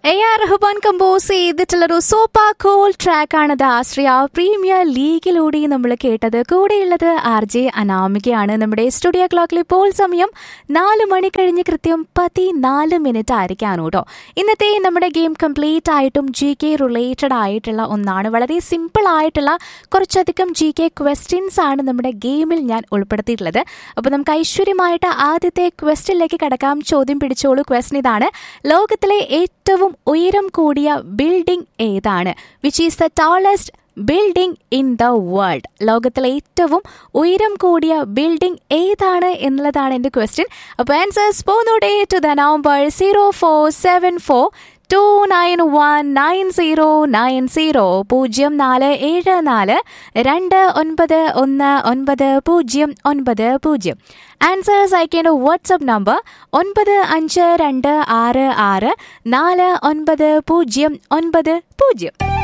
A R Rahman compose ചെയ്തിട്ടുള്ളൊരു super cool ട്രാക്കാണിത് Ashraya premier ലീഗിലൂടെ നമ്മൾ കേട്ടത് കൂടെയുള്ളത് ആർ ജെ അനാമികയാണ് നമ്മുടെ സ്റ്റുഡിയോ ക്ലോക്കിൽ ഇപ്പോൾ സമയം നാല് മണി കഴിഞ്ഞ് കൃത്യം പതിനാല് മിനിറ്റ് ആയിരിക്കാണ് കേട്ടോ ഇന്നത്തെ നമ്മുടെ ഗെയിം കംപ്ലീറ്റ് ആയിട്ടും ജി കെ റിലേറ്റഡ് ആയിട്ടുള്ള ഒന്നാണ് വളരെ സിമ്പിൾ ആയിട്ടുള്ള കുറച്ചധികം ജി കെ ക്വസ്റ്റ്യൻസ് ആണ് നമ്മുടെ ഗെയിമിൽ ഞാൻ ഉൾപ്പെടുത്തിയിട്ടുള്ളത് അപ്പോൾ നമുക്ക് ഐശ്വര്യമായിട്ട് ആദ്യത്തെ ക്വസ്റ്റ്യനിലേക്ക് കടക്കാം ചോദ്യം പിടിച്ചോളൂ ക്വസ്റ്റ്യൻ ഇതാണ് ലോകത്തിലെ ഏറ്റവും ഉയരം കൂടിയ ബിൽഡിംഗ് ഏതാണ് which is the tallest building in the world ലോകത്തിലെ ഏറ്റവും ഉയരം കൂടിയ ബിൽഡിംഗ് ഏതാണ് എന്നുള്ളതാണ് എൻ്റെ ക്വസ്റ്റ്യൻ അപ്പോൾ ആൻസേഴ്സ് പോന്നോടെ to the November zero four seven four two nine one nine zero nine zero പൂജ്യം നാല് ഏഴ് നാല് രണ്ട് ഒൻപത് ഒന്ന് ഒൻപത് പൂജ്യം ഒൻപത് പൂജ്യം ആൻസേഴ്സ് അയക്കേണ്ട വാട്സപ്പ് നമ്പർ ഒൻപത് അഞ്ച് രണ്ട് ആറ് ആറ് നാല് ഒൻപത് പൂജ്യം ഒൻപത് പൂജ്യം